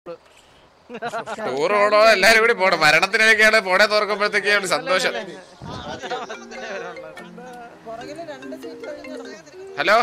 Tour പോണോ എല്ലാരും കൂടി പോണം മരണത്തിനൊക്കെയാണ് പോണേ തുറക്കുമ്പോഴത്തേക്കാണ് സന്തോഷം ഹലോ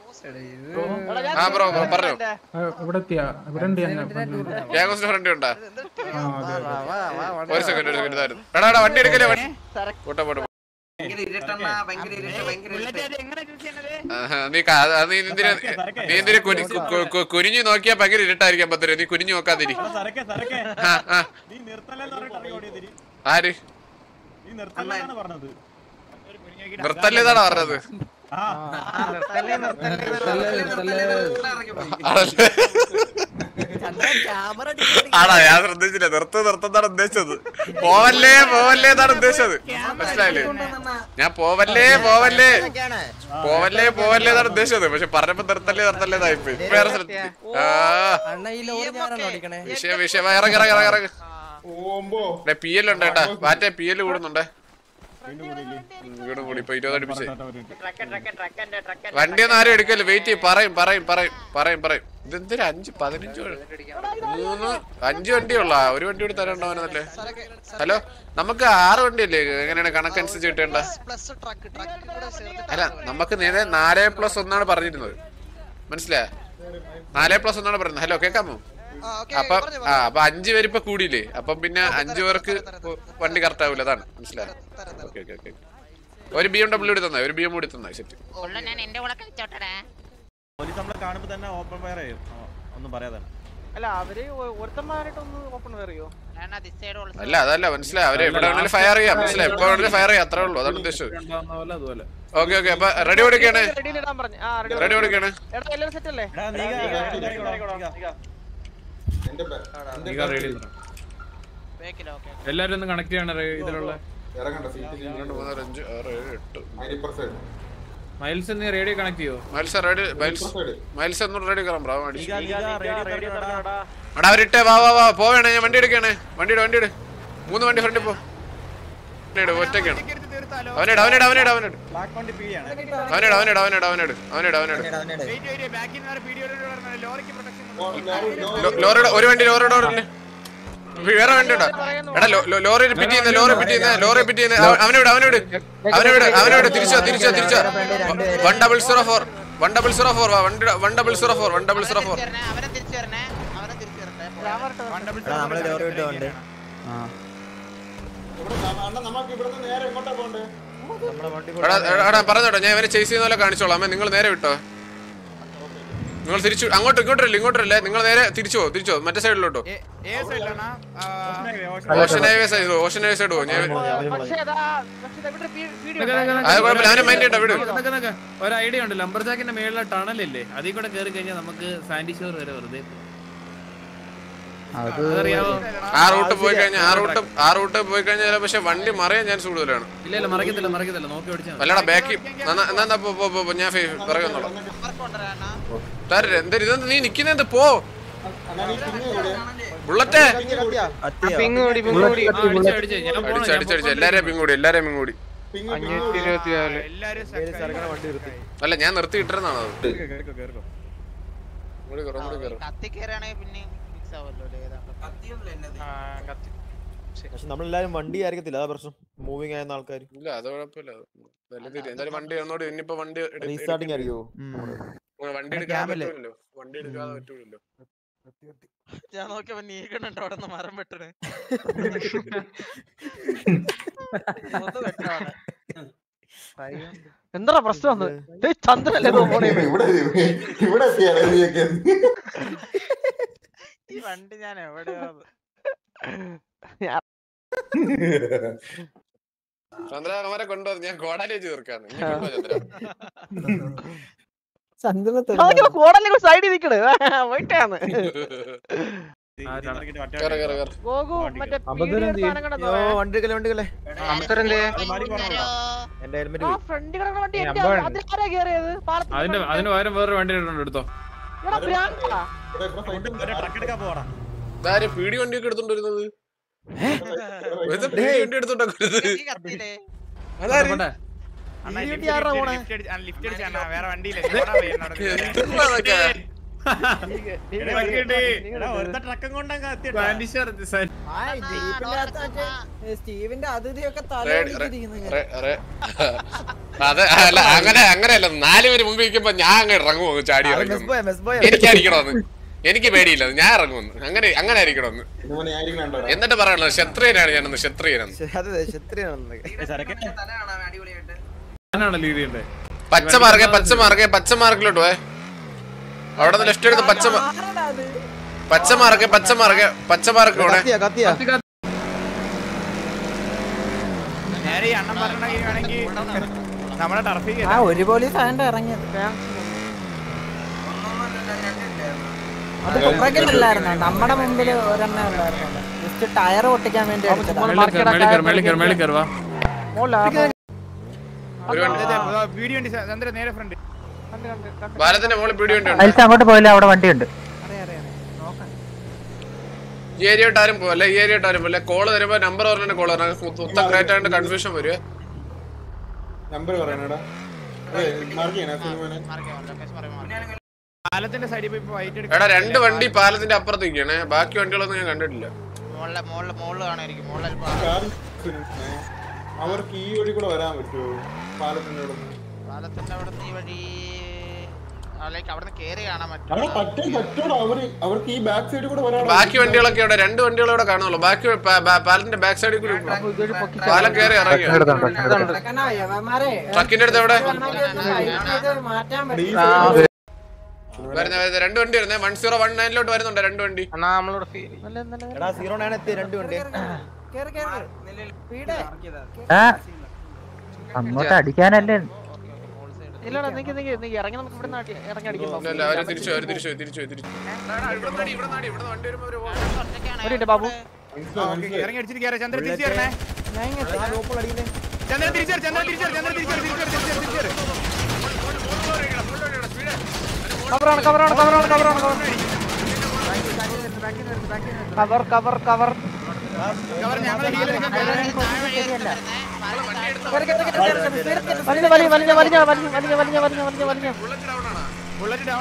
ആ ബ്രോ പറഞ്ഞോ ഇവിടെ എത്തിയാ ഇവിടെ ഉണ്ട് ഞാൻ ഗ്യാഗോസിന്റെ ഫ്രണ്ട് ഉണ്ടാ ആ അതെ ഒരു സെക്കൻഡ് ഒരു സെക്കൻഡ് ഇതായിരുന്നു എടാ എടാ വണ്ടി എടുക്കല്ലേ വണ്ടി പോട്ടെ പോട്ടെ ഭയങ്കര ഇരുട്ടണ്ണ ഭയങ്കര ഇരുട്ട് ഭയങ്കര ഇരുട്ട് ആഹാ, നീ കാ- അത് നീ എന്തിനാ നീ എന്തിനാ കുനി- കു- കു- കുനിഞ്ഞു നോക്കിയാ ഭയങ്കര ഇരുട്ടായിരിക്കാൻ പറ്റേ നീ കുനിഞ്ഞു നോക്കാതിരി സരക്കെ സരക്കെ ആ ആ നീ നിർത്തലെന്ന് പറഞ്ഞിട്ട് ഇറങ്ങി ഓടിയതിരി ആര് നീ നിർത്തലെന്നാണ് പറഞ്ഞത് നിർത്തല്ലേതാണ് പറഞ്ഞത് ആ ആണല്ലേ? ആണോ ഞാൻ ശ്രദ്ധിച്ചില്ല നിർത്ത് നിർത്തുന്നതാണ് ഉദ്ദേശിച്ചത് പോവല്ലേ പോവല്ലേ എന്നാണ് ഉദ്ദേശിച്ചത് മനസ്സിലായില്ലേ ഞാൻ പോവല്ലേ പോവല്ലേ പോവല്ലേ പോവല്ലേ എന്നാണ് ഉദ്ദേശിച്ചത് പക്ഷെ പറഞ്ഞപ്പോ നിർത്തല്ലേ നിർത്തല്ലേ എന്നായിപ്പോയി ഇപ്പൊ വേറെ ശ്രദ്ധിച്ചു ആ അണ്ണ ഈ ലോറി ഞാനാണ് ഓടിക്കണേ വിഷയം വിഷയം ഇറങ്ങി ഇറങ്ങി ഇറങ്ങി ഇറങ്ങി പി എൽ ഉണ്ട് കേട്ടാ മാറ്റേ പി എൽ കൂടുന്നുണ്ടേ വീട് കൂടി ഇപ്പൊ ഇരുപത് അടുപ്പിച്ച് വണ്ടി ഒന്നും ആരും എടുക്കല്ലോ വെയിറ്റ് ചെയ്യും പറയും പറയും പറയും പറയും പറയും ഇതെന്തൊരു അഞ്ച് പതിനഞ്ച് വ- മൂന്ന് അഞ്ച് വണ്ടിയുള്ള ഒരു വണ്ടി കൂടി തരണ്ടവനല്ലേ ഹലോ നമുക്ക് ആറ് വണ്ടിയല്ലേ എങ്ങനെയാണ് കണക്കനുസരിച്ച് കിട്ടേണ്ട അല്ല നമുക്ക് നേരെ നാല് പ്ലസ് ഒന്നാണ് പറഞ്ഞിരുന്നത് മനസ്സിലായ നാല് പ്ലസ് ഒന്നാണ് പറയുന്നത് ഹലോ കേക്കാമോ അപ്പൊ ആ അപ്പൊ അഞ്ചു പേര് ഇപ്പൊ കൂടിയില്ലേ അപ്പൊ പിന്നെ അഞ്ചു പേർക്ക് വണ്ടി കറക്റ്റ് ആവൂല അതാണ് മനസ്സിലായോ ഓക്കെ ഓക്കെ ഓക്കെ ഒരു ബി എം ഡബ്ല്യൂ കൂടി തന്നെ ഒരു ബി എം കൂടി തന്നെ സെറ്റ് ഉള്ള ഞാൻ എന്റെ കൂടെ കളിച്ചോട്ടടാ പോലീസ് നമ്മളെ കാണുമ്പോ തന്നെ ഓപ്പൺ ഫയർ ചെയ്യും ആ, ഒന്നും പറയാതെ അല്ല അവര് ഒരുത്തന്മാരായിട്ടൊന്ന് ഓപ്പൺ അറിയോ അല്ല അതല്ല മനസ്സിലായി അവര് എവിടെ വേണേലും ഫയർ ചെയ്യാം മനസ്സിലായി എപ്പോ വേണേലും ഫയർ ചെയ്യാം അത്രേ ഉള്ളൂ അതാണ് ഉദ്ദേശിച്ചത് അതുപോലെ ഓക്കെ ഓക്കെ അപ്പൊ റെഡി കൊടുക്കാണ് റെഡിയിൽ ഇടാൻ പറഞ്ഞു ആ റെഡി റെഡി കൊടുക്കാണ് എടാ എല്ലാരും സെറ്റ് അല്ലേ എടാ നീ എല്ലാരും ഒന്ന് കണക്ട് ചെയ്യണം റേ- ഇതിലുള്ള രണ്ട് മൂന്ന് നാല് അഞ്ച് ആറ് ഏഴ് എട്ട് മൈൽസ് നീ റേഡിയോ കണക്ട് ചെയ്യോ മൈൽസ് റെഡി മൈൽസ് മൈൽസ് ഒന്നും റെഡി കയറാം ബ്രാവോ അടിച്ചു റേഡിയോ എടാ അവരിട്ടേ വാ വാ വാ പോവേണേ ഞാൻ വണ്ടി എടുക്കണേ വണ്ടി ഇട് വണ്ടി ഇട് മൂന്ന് വണ്ടി ഫ്രണ്ടിൽ പോ വണ്ടി ഇട് ഒറ്റയ്ക്കാണ് അവനിട് അവനിട് അവനിട് അവനിട് ബ്ലാക്ക് വണ്ടി പീയാണ് അവനിട് അവനിട് അവനിട് അവനിട് അവനിട് അവനിട് ലോ- ലോറിയുടെ ഒരു വണ്ടി ലോറി ഡോറില്ലേ വേറെ വണ്ടി ഉണ്ടോ എടാ ലോ- ലോ- ലോറി പിറ്റ് ചെയ്യുന്ന ലോറി പിറ്റ് ചെയ്യുന്ന ലോറി പിറ്റ് ചെയ്യുന്ന അവ- അവനോട് അവനോട് അവനോട് അവനോട് തിരിച്ചോ തിരിച്ചോ തിരിച്ചോ one double zero four one double zero four വാ വണ്ടി one double zero four one double zero four അവനെ തിരിച്ചു വരണേ അവനെ തിരിച്ചു വരട്ടെ നമ്മള് ലോറി വിട്ടുകൊണ്ട് എടാ എടാ, എടാ പറഞ്ഞോട്ടോ ഞാൻ ഇവരെ ചേസ് ചെയ്യുന്ന പോലെ കാണിച്ചോളാം അമ്മേ നിങ്ങൾ നേരെ വിട്ടോ നിങ്ങൾ തിരിച്ചു അങ്ങോട്ട് ഇങ്ങോട്ടില്ല ഇങ്ങോട്ടില്ലേ നിങ്ങൾ നേരെ തിരിച്ചു പോ തിരിച്ചോ മറ്റേ സൈഡിലോട്ടോ ocean highway side ocean highway side പോ ഞാൻ പക്ഷേ അതാ പക്ഷേ ദാ ഇവിടെ വീഡിയോ അത് കുഴപ്പമില്ല അവനെ മൈൻഡ് ചെയ്യട്ടോ വിട് നിക്ക് നിക്ക്. ഒരു ഐഡിയ ഉണ്ട് ലംബർജാക്കിന്റെ മേളിലെ ടണലില്ലേ അതിൽ കൂടെ കയറി കഴിഞ്ഞാൽ നമുക്ക് സാൻഡി ഷോർ വരെ വെറുതെ പോവാം. അതറിയാവോ ആ റൂട്ട് പോയി കഴിഞ്ഞാൽ ആ റൂട്ട് ആ റൂട്ട് പോയി കഴിഞ്ഞാൽ പക്ഷെ വണ്ടി മറിയാൻ ചാൻസ് കൂടുതലാണ് ഇല്ല ഇല്ല മറിക്കത്തില്ല മറിക്കത്തില്ല നോക്കി ഓടിച്ചാൽ മതി. അല്ലടാ ബാക്കി എന്നാ പോ പോ, പോ പോ, ഞാൻ പറയുന്നുള്ളൂ തരേ എന്താ ഇത് നീ നിക്കുന്നത് പോ ബുള്ളറ്റേ പിങ് കൂടി പിങ് കൂടി ആ, അടിച്ച് അടിച്ച് ഞാൻ പോണം, അടിച്ച് ഞാൻ അടിച്ച് അടിച്ച് എല്ലാരെയും പിങ്ങൂടി എല്ലാരെയും പിങ്ങൂടി അഞ്ഞൂറ്റി ഇരുപത്തി നാല് അല്ല ഞാൻ നിർത്തി ഇട്ടിരുന്നാണ് അത് കേറിക്കോ കേറിക്കോ ഇങ്ങോട്ട് കേറ്, ഇങ്ങോട്ട് കേറ്. കത്തി കയറുകയാണെങ്കിൽ പിന്നെ ഫിക്സ് ആവുമല്ലോ അല്ലേ ഏതാണ്ട് കത്തിയൊന്നുമില്ല എന്നത് പക്ഷെ നമ്മളെല്ലാരും വണ്ടി ആയിരിക്കത്തില്ല അതാ പ്രശ്നം മൂവിങ് ആയിരുന്ന ആൾക്കാർ ഇല്ല അത് കുഴപ്പമില്ല എന്തായാലും തിരി- എന്തായാലും വണ്ടി വന്നോട് ഇനിയിപ്പോ വണ്ടി എടു- റീസ്റ്റാർട്ടിങ് ആയിരിക്കുമോ എടു- വണ്ടി എടുക്കാതെ പറ്റൂലല്ലോ വണ്ടി എടുക്കാതെ പറ്റൂലല്ലോ ഞാൻ നോക്കിയപ്പോ നീക്കണുണ്ടോ അവിടെ നിന്ന് മരം വെട്ടണേ ഒന്ന് വെട്ടാണ് എന്താ പ്രശ്നം വന്നത് ഏയ് ചന്ദ്രല്ലേ ഇത് പോണേ ഈ വണ്ടി ഞാൻ എവിടെയാ ചന്ദ്ര അവരെ കൊണ്ടുവന്ന് ഞാൻ കോടാലി തീർക്കാണ് ഇനി കൊണ്ടുവാ ചന്ദ്ര അതൊക്കെ കോടല്ലേ സൈഡിൽ നിക്കണ് പോയിട്ടാണ് കേറ് കേറ് കേറ് ഗോകു മറ്റേ അബദ്ധം എന്ത് ചെയ്യും? വണ്ടി എടുക്കല്ലേ വണ്ടി എടുക്കല്ലേ എന്റെ ഹെൽമെറ്റ് ആ പോയി ഫ്രണ്ട് കിടക്കുന്ന വണ്ടി ഏയ് എന്റെ അമ്പാണ്. അതിൽ ആരാ കേറിയത് പാലത്തിന്റെ അതിന്റെ front. അതിന് പകരം വേറൊരു വണ്ടി ഇട്ടുണ്ട് എടുത്തോ എടാ, ഭ്രാന്താ. ട്രക്ക് എടുക്കാൻ പോടാ ഇതാര് പീടി വണ്ടിയൊക്കെ എടുത്തോണ്ട് വരുന്നത് ഇത് പീടി വണ്ടി എടുത്തോണ്ടാ വരുന്നത് കത്തിയില്ലേ അതാര് പോട്ടെ. ഈ വണ്ടി ആരാ പോണേ എന്തുവാ അതൊക്കെ എടാ ഒരുത്ത ട്രക്കം കൊണ്ടങ്ങ് എത്തിയിട്ടാ സാൻഡിഷോർ സാൻ- സ്റ്റീവിന്റെ അതിഥിയൊക്കെ റേ- റേ- റേ- റേ- അത് അല്ല അങ്ങനെ അങ്ങനെയല്ല നാല് പേര് മുമ്പ് ഇരിക്കുമ്പോ ഞാൻ അങ്ങ് ഇറങ്ങുമോ ചാടി ഇറങ്ങും എനിക്ക് അടിക്കണമെന്ന് എനിക്ക് പേടിയില്ല ഞാൻ ഇറങ്ങുമെന്ന് അങ്ങനെ അങ്ങനെ അടിക്കണമെന്ന് എന്നിട്ട് പറയണല്ലോ ക്ഷത്രിയനാണ് ഞാനൊന്ന് ക്ഷത്രിയനെന്ന് അതെ ക്ഷത്രിയാണെന്ന് സരക്കെ തല കാണാം അടിപൊളിയായിട്ട് ഞാനാണ് ലീഡ് ചെയ്യണ്ടേ പച്ച മാർഗെ പച്ച മാർഗെ പച്ച മാർഗിലോട്ട് പോയെ അവിടെ നിന്ന് ലെഫ്റ്റ് എടുത്ത് പച്ച മാ- പച്ച മാർഗെ പച്ച മാർഗെ പച്ച മാർഗ് പോണേ കത്തിയാ കത്തിയാ നേരെ ഈ അണ്ണൻ പറഞ്ഞെങ്കിൽ വേണമെങ്കിൽ നമ്മുടെ ടർഫിക്ക് ആ ഒരു പോലീസ് ആണ്ട് ഇറങ്ങിയത് അത് പുറകിലല്ലായിരുന്നു നമ്മുടെ മുമ്പിൽ ഒരെണ്ണ ഉണ്ടായിരുന്നു ജസ്റ്റ് ടയർ പൊട്ടിക്കാൻ വേണ്ടി അടിച്ചതാ. മേളിക്കർ മേളിക്കർ മേളിക്കർ വാ മോളാ ഒരു വണ്ടി വീഡിയോ ഉണ്ട് ചന്ദ്ര നേരെ ഫ്രണ്ട് ഭാരതത്തിന്റെ മുകളിൽ പീടി വണ്ടി ഉണ്ട് അങ്ങോട്ട് പോയില്ല അവിടെ വണ്ടിയുണ്ട് ഈ ഏരിയ ആരും പോവല്ല ഈ ഏരിയ ആരും പോലെ കോള് തരുമ്പോ നമ്പർ പറഞ്ഞ കോള് പറഞ്ഞാൽ മൊത്തം കറക്റ്റ് ആയിട്ട് കൺഫ്യൂഷൻ വരുവേ നമ്പർ പറയണടാ മാർക്ക് ചെയ്യണേ സിനിമനെ പാലത്തിന്റെ സൈഡിൽ പോയി വൈറ്റ് എടാ രണ്ട് വണ്ടി പാലത്തിന്റെ അപ്പുറത്ത് നിൽക്കണേ ബാക്കി വണ്ടികളൊന്നും ഞാൻ കണ്ടിട്ടില്ല മുകളിലെ മുകളിലെ മുകളിൽ കാണായിരിക്കും മുകളിൽ കാർ സിനിമ അവർക്ക് ഈ വഴി കൂടെ വരാൻ പറ്റുമോ പാലത്തിന്റെ അവിടെ നിന്ന് പാലത്തിന്റെ അവിടെ നിന്ന് ഈ വഴി ലൈക്ക് അവിടെ നിന്ന് കേറി കാണാൻ പറ്റും അവിടെ പറ്റേ പറ്റൂടാ അവര് അവർക്ക് ഈ ബാക്ക് സൈഡിൽ കൂടെ വരാൻ ബാക്കി വണ്ടികളൊക്കെ ഇവിടെ രണ്ട് വണ്ടികൾ ഇവിടെ കാണുന്നുള്ളൂ ബാക്കി പാ- പാ- പാലത്തിന്റെ ബാക്ക് സൈഡിൽ കൂടി പാലം കയറി ഇറങ്ങിയോ യവന്മാരെ, ട്രക്കിന്റെ അടുത്ത് എവിടെ ഇത് മാറ്റാൻ ഈ പറ്റും side വരുന്ന വരുന്ന രണ്ട് വണ്ടി വരുന്നത് വൺ സീറോ വൺ നയനിലോട്ട് വരുന്നുണ്ട് രണ്ട് വണ്ടി എന്നാ നമ്മളോട് എടാ സീറോ നയൻ എത്തി രണ്ട് വണ്ടി കേറ് കേറ് വീട് അങ്ങോട്ട് അടിക്കാനല്ലേ ഇല്ലടാ നിക്ക് നിക്ക് നിക്ക് ഇറങ്ങി നമുക്ക് ഇവിടെ ഇറങ്ങി അടിക്കാം ഇല്ല, ഇല്ല, അവര് തിരിച്ചു അവര് തിരിച്ചു പോയി, തിരിച്ചു പോയി, തിരിച്ചു പോയി. എടാ, ഇവിടെ നടി, ഇവിടെ നടി, ഇവിടെ വണ്ടി വരുമ്പോ അവര് പോകും. ഒരു മിനിറ്റ് ബാബു മനസ്സിലായി, ഇറങ്ങി അടിച്ചിട്ട് കയറി ചന്ദ്ര തിരിച്ചു കയറണേ അടിയില്ലേ ചന്ദ്ര തിരിച്ചു ചന്ദ്ര തിരിച്ചു ചന്ദ്ര തിരിച്ചു തിരിച്ചു തിരിച്ചു കവറാണ് കവറാണ് കവറാണ് കവറാണ് കവർ കവർ കവർ ഞങ്ങളെ വലിഞ്ഞ വലിയ വലിഞ്ഞ വലിഞ്ഞ വലിഞ്ഞ വലിഞ്ഞ വലിഞ്ഞ വലിഞ്ഞ വലിഞ്ഞ വലിഞ്ഞ ബുള്ളറ്റ് ഡൗൺ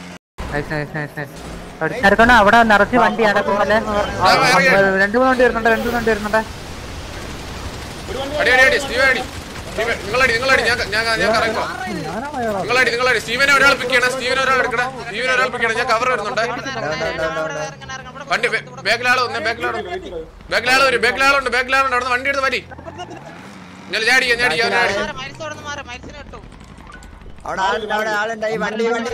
എടുക്കണ അവിടെ നിറച്ച് വണ്ടിയാണ് പോലെ ആ, ഇറങ്ങി. രണ്ടു മൂന്ന് വണ്ടി വരുന്നുണ്ട് രണ്ടു മൂന്ന് വണ്ടി വരുന്നുണ്ട് അടി, അടി, അടി, സ്റ്റീവൻ അടി. സ്റ്റീവൻ, നിങ്ങളടി നിങ്ങളടി ഞാൻ ഞാൻ ഞാൻ കറങ്ങാം നിങ്ങളടി നിങ്ങളടി സ്റ്റീവനെ ഒരാൾ പിക്ക് ചെയ്യണം സ്റ്റീവനെ ഒരാൾ എടുക്കണം സ്റ്റീവനെ ഒരാൾ പിക്ക് ചെയ്യണം ഞാൻ കവർ വരുന്നുണ്ട് വണ്ടി ബാക്കിലാള് വന്നേ ബാക്കിലാള് ബാക്കിലാള് വരും ബാക്കിലാളുണ്ട് ബാക്കിലാളുണ്ട് അവിടെ വണ്ടി എടുത്ത് വരി ഞാൻ ചാടിക്കാം ചാടിക്കാം ചാടി അവിടെ ആളുണ്ട് അവിടെ ആളുണ്ട് ഈ വണ്ടി വണ്ടി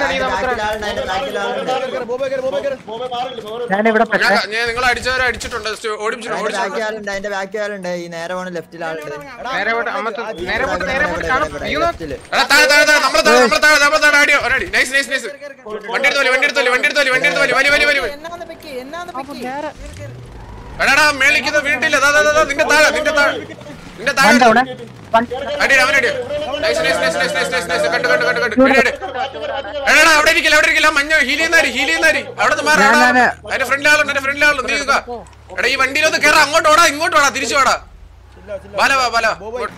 ബോബേ കയറി ബോബേ കയറി ബോബെ മാറില്ല ബോബെ ഞാനിവിടെ ഞാൻ ഞാൻ നിങ്ങൾ അടിച്ചവരെ അടിച്ചിട്ടുണ്ട് സ്റ്റീ- ഓടിച്ചിട്ടുണ്ട് ബാക്കി ഓടിച്ചിട്ടുണ്ട് ആളുണ്ട് അതിന്റെ ബാക്കി ആളുണ്ട് ഈ നേരെ പോണ ലെഫ്റ്റിൽ ആളുണ്ട് നേരെ പോയിട്ട് അമ്മത്ത് നേരെ പോയിട്ട് നേരെ പോയിട്ട് കാണും ലെഫ്റ്റില് എടാ താഴെ താഴെ താഴെ നമ്മളെ താഴെ നമ്മളെ താഴെ നമ്മളെ താഴെ അടിയോ ഒരടി നൈസ് നൈസ് നൈസ് വണ്ടി എടുത്ത് വലി വണ്ടി എടുത്ത് വലി വണ്ടി എടുത്ത് വലി വണ്ടി എടുത്ത് വലി വലി വലി വലി വലി എന്നാന്ന് പിക്ക് എന്നാന്ന് പിക്ക് എടാ എടാ മേളിക്കുന്ന വീട്ടില്ല ദാ ദാ ദാ, ദാ നിന്റെ താഴെ നിന്റെ താഴെ നിന്റെ താഴെ അടി അവനടി nice nice nice nice nice nice nice കണ്ടു കണ്ടു കണ്ടു കണ്ടു എടി, എടി. എടാ എടാ, അവിടെ ഇരിക്കില്ല അവിടെ ഇരിക്കില്ല മഞ്ഞ ഹീൽ ചെയ്യുന്നാരി ഹീൽ ചെയ്യുന്നാരി അവിടെ നിന്ന് മാറാ അതിന്റെ ഫ്രണ്ടിൽ ആളുണ്ട് എന്റെ ഫ്രണ്ടിൽ ആളുണ്ട് നീ നിൽക്കുക എടാ ഈ വണ്ടിയിലൊന്ന് കയറാ അങ്ങോട്ട് ഓടാ ഇങ്ങോട്ട് ഓടാ തിരിച്ചു ഓടാ ബാല വാ ബാല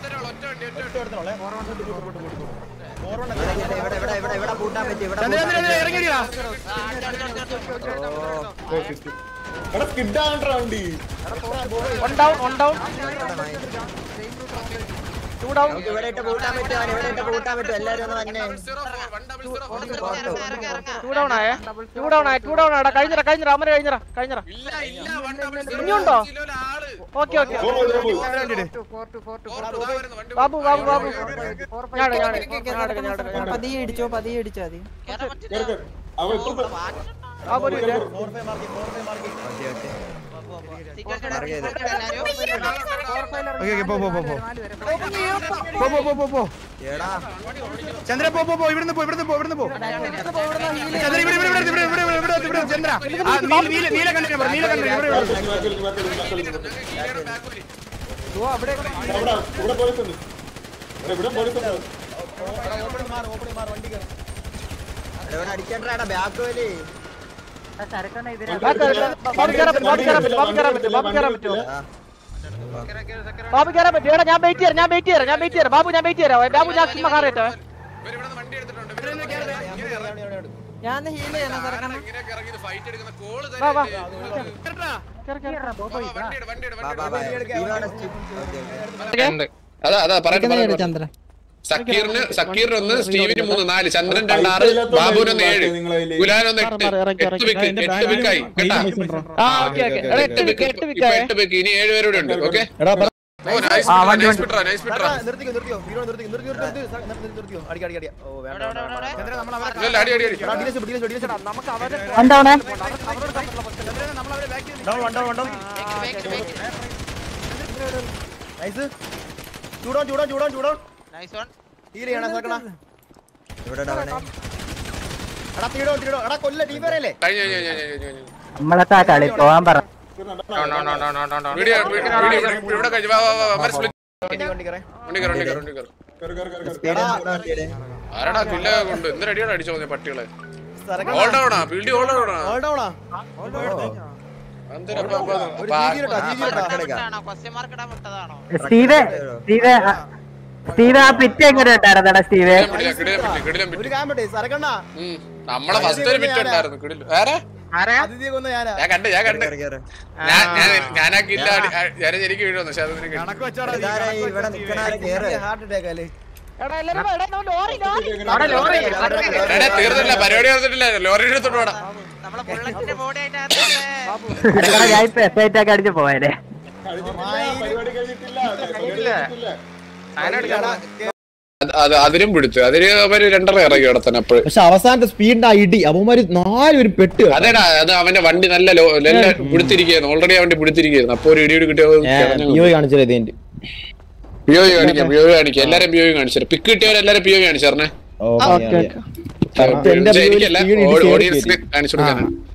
ഇവിടെ ഇവിടെ ഇവിടെ ഇവിടെ ഇവിടെ കൂട്ടാൻ പറ്റി ഇവിടെ ചന്ദ്ര കൂട്ടാൻ ചന്ദ്ര പറ്റി. ഇറങ്ങിടിയാ എടാ സ്കിഡ് ആണ്ട്രാ വണ്ടി one down one down two down നമുക്ക് ഇവിടെ ഇട്ട് കൂട്ടാൻ പറ്റുമോ ഇവിടെ ഇട്ട് കൂട്ടാൻ പറ്റുമോ എല്ലാരും ഒന്ന് വന്നേ ടു ഡൗൺ ആയേ ടു ഡൗൺ ആയ ടു ഡൗൺ ആടാ കഴിഞ്ഞറ കഴിഞ്ഞറ അമര കഴിഞ്ഞറ കഴിഞ്ഞറ ഇല്ല ഇല്ല വൺ ഡബിൾ ഇനിയുണ്ടോ? ആള് ഓക്കെ ഓക്കെ ബോബെ ബോബെ ബാബു ബാബു ബാബു ഞാട് ഞാട് ഞാട് ഞാട് ഞാട് പതിയെ ഇടിച്ചോ പതിയെ ഇടിച്ചോ മതി കേറ് അവൻ ഇപ്പൊ ബാബു ഒരു minute four five mark four five mark പോ പോ പോ പോ പോ പോ പോ പോ പോ എടാ ചന്ദ്ര പോ പോ പോ ഇവിടുന്ന് പോ ഇവിടുന്ന് പോ ഇവിടുന്ന് പോ ചന്ദ്ര ഇവിടെ ഇവിടെ ഇവിടെ ഇവിടെ ഇവിടെ ഇവിടെ ഇവിടെ ഇവിടെ ചന്ദ്ര ആ നീല നീല നീല കണ്ടിട്ട് പറ നീല കണ്ടിട്ട് ഇവിടെ ഇവിടെ അവിടെ ഇവിടെ പോലീസ് ഉണ്ട് ഇവിടെ ഇവിടെ പോലീസ് ഉണ്ട് ഇവിടെ അടിക്കണ്ടാ ബാക്ക് വലി ബാബു കയറാൻ പറ്റും ബാബു കയറാൻ പറ്റും ബാബു കയറാൻ പറ്റും ബാബു കയറാൻ പറ്റുമോ ബാബു കയറാൻ പറ്റും എടാ ഞാൻ വെയിറ്റ് ചെയ്യാം ഞാൻ വെയിറ്റ് ചെയ്യാം ഞാൻ വെയിറ്റ് ചെയ്യാം ബാബു ഞാൻ വെയിറ്റ് ചെയ്യാം ബാബു ഞാൻ ചുമ്മാ കാർ കയറ്റാവേ വണ്ടി എടുത്തിട്ടുണ്ട് ഞാൻ ഹീൽ ചെയ്യണം ചെറുക്കനെ ഇങ്ങനെയൊക്കെ ഇറങ്ങി ഫൈറ്റ് എടുക്കുന്ന കോള് വാ, വാ. തന്നെ കേറ്, കേറ്, പോ, പോയി, വാ. വണ്ടിയുടെ വണ്ടിയുടെ വണ്ടിയുടെ അതാ അതാ പറയട്ടെ പറയട്ടെ ചന്ദ്രൻ സക്കീറിന് സക്കീറിന് ഒന്ന് സ്റ്റീവിന് മൂന്ന് നാല് ചന്ദ്രൻ രണ്ട് ആറ് ബാബുവിന് ഒന്ന് ഏഴ് ഗുലാനൊന്ന് എട്ട് മാറ്, ഇറങ്ങി, എട്ട് വിക്ക് എന്റെ എട്ട് വിക്കായി കേട്ടാ ആ ഓക്കെ ഓക്കെ എടാ എട്ട് വിക്ക് എട്ട് ഇപ്പൊ വിക്കായേ എട്ട് വിക്ക് ഇനി ഏഴ് പേരുടെ ഉണ്ട് ഓക്കെ എടാ പറ ഓ നൈസ് നൈസ് പിട്രാ നൈസ് പിട്രാ നിർത്തിക്കോ നിർത്തിയോ ഹീറോ നിർത്തിക്കോ നിർത്തി നിർത്തി നിർത്തി നിർത്തി നിർത്തിയോ അടിക്ക അടിക്ക ഓ വേണ്ട വേണ്ട, വേണ്ട ചന്ദ്രൻ നമ്മൾ അവരെ ഇല്ല അടി അടി അടി എടാ ഡീലസ് ഡീലസ് ഡീലസ് നമുക്ക് അവരെ എന്താണ് ചന്ദ്രൻ നമ്മൾ അവരെ ബാക്ക് ചെയ്ത് down one down one down nice ചൂടോൺ ചൂടോൺ ചൂടോൺ ചൂടോൺ നൈസ് വൺ ഹീൽ ചെയ്യണം സർക്കണ എടാ തീടോ തീടോ എടാ കൊല്ല ടീം വരെയല്ലേ കഴിഞ്ഞു കഴിഞ്ഞു കഴിഞ്ഞു കഴിഞ്ഞു കഴിഞ്ഞു നമ്മളെ കളി പോവാൻ പറ വീഡിയോ വീഡിയോ ഇവിടെ കഴിഞ്ഞു വാ വാ വാ അമർ സ്പ്ലിറ്റ് വണ്ടി വണ്ടി കയറേ വണ്ടി കയറി വണ്ടി കയറി വണ്ടി കയറി കേറ്, കേറ്, കേറ്, കേറ്. ആരാടാ കില്ല കൊണ്ട് എന്തൊരു അടിയോടെ അടിച്ചു പോകുന്നത് പട്ടികളെ സർക്കണ ഹോൾഡ് ആവണാ ബിൽഡി ഹോൾഡ് ആവണാ ഓൾ ഡൗണാ എന്തൊരു അപ്പൊ- അപ്പൊ- ഒരു അപ്പൊ- ജിജി ഇട്ടാ ജിജി ഇട്ടാ ക്വസ്റ്റ്യൻ മാർക്ക് ഇടാൻ വിട്ടതാണോ സ്റ്റീവ് സ്റ്റീവ് സ്റ്റീവ് ആ പിറ്റ് എങ്ങനെ ഉണ്ടായിരുന്നടാ സ്റ്റീവ് കിടിലം, കിടിലം പിറ്റി, കിടിലം ഒരു പിറ്റി. കാമ്പട്ടെ സർക്കണ്ണ ഉം. നമ്മളെ ഫസ്റ്റ് ഒരു പിറ്റ് ഉണ്ടായിരുന്നു കിടിലം ആരാ അതിഥിയെ കൊന്ന ഞാനാ ഞാൻ കണ്ട് ഞാൻ കണ്ട് ഞാൻ ഞാൻ ഞാനാ കില്ല ഞാൻ എനിക്ക് വീഴുന്നു പക്ഷെ അത് നിനക്ക് കണക്ക് വെച്ചോടാ നീ, കണക്ക് വെച്ചോ. ഹാർട്ട് അറ്റാക്ക് അല്ലേ എടാ എല്ലാരും വാ, എടാ നോ, ലോറി ലോറി എടാ, തീർന്നില്ല പരിപാടി തീർന്നിട്ടില്ല ലോറി എടുത്തോണ്ട് പോടാ നമ്മളെ ബുള്ളറ്റിന്റെ ബോഡി ആയിട്ട് ഞാൻ ഇപ്പൊ എസ് ഐറ്റ് ഒക്കെ അടിച്ച് പോയതേ കഴിഞ്ഞിട്ടില്ല, പരിപാടി കഴിഞ്ഞിട്ടില്ല പരിപാടി കഴിഞ്ഞിട്ടില്ല അത് അത് അതിനും പിടിച്ചു അതിന് അവര് രണ്ടര ഇറങ്ങി അവിടെ തന്നെ അപ്പോഴും പക്ഷെ അവസാനത്തെ സ്പീഡിന്റെ ആ ഇടി അവന്മാര് നാലുപേര് പെട്ട് അതേടാ അത് അവന്റെ വണ്ടി നല്ല ലോ നല്ല പിടിച്ചിരിക്കുന്നു ഓൾറെഡി അവന്റെ പിടിച്ചിരിക്കുന്നു അപ്പൊ ഒരു ഇടി കിട്ടിയ കാണിച്ചത് ഇതിന്റെ പി ഒ കാണിക്കാം പി ഒ കാണിക്കാം എല്ലാരും പി ഒ കാണിച്ചു പിക്ക് കിട്ടിയവരെല്ലാരും പി ഒ കാണിച്ചേ ഓക്കെ എനിക്കല്ല ഓഡിയൻസിന് കാണിച്ചു കൊടുക്കാനാണ്